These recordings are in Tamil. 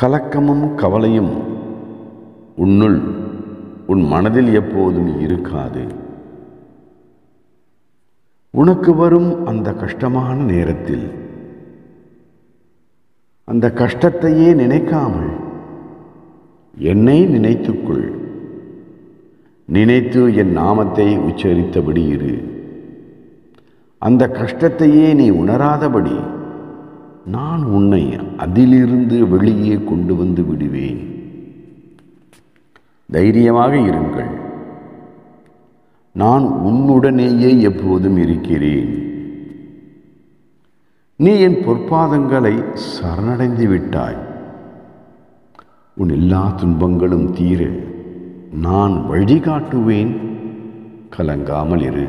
கலக்கமும் கவலையும் உன்னுள் உன் மனதில் எப்போதும் இருக்காது உனக்கு வரும் அந்த கஷ்டமான நேரத்தில் அந்த கஷ்டத்தையே நினைக்காமல் என்னை நினைத்துக்கொள் நினைத்து என் நாமத்தை உச்சரித்தபடி இரு அந்த கஷ்டத்தையே நீ உணராதபடி நான் உன்னை அதிலிருந்து வெளியே கொண்டு வந்து விடுவேன் தைரியமாக இருங்கள் நான் உன்னுடனேயே எப்போதும் இருக்கிறேன் நீ என் பொற்பாதங்களை சரணடைந்து விட்டாய் உன் எல்லா துன்பங்களும் தீர நான் வழிகாட்டுவேன் கலங்காமல் இரு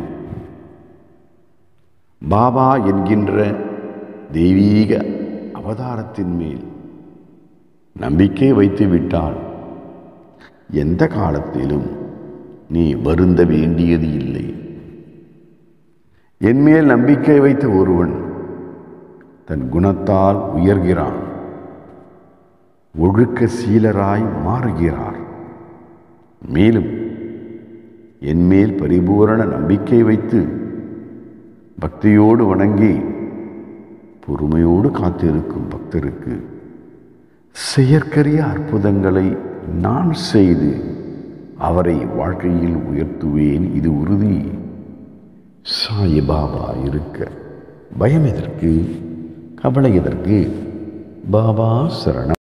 பாபா என்கின்ற தெய்வீக அவதாரத்தின் மேல் நம்பிக்கை வைத்து விட்டால் எந்த காலத்திலும் நீ வருந்த வேண்டியது இல்லை என்மேல் நம்பிக்கை வைத்த ஒருவன் தன் குணத்தால் உயர்கிறான் ஒழுக்க சீலராய் மாறுகிறார் மேலும் என்மேல் பரிபூரண நம்பிக்கை வைத்து பக்தியோடு வணங்கி பொறுமையோடு காத்திருக்கும் பக்தருக்கு செயற்கரிய அற்புதங்களை நான் செய்து அவரை வாழ்க்கையில் உயர்த்துவேன் இது உறுதி சாயிபாபா இருக்க பயம் எதற்கு கவலை எதற்கு பாபா சரணம்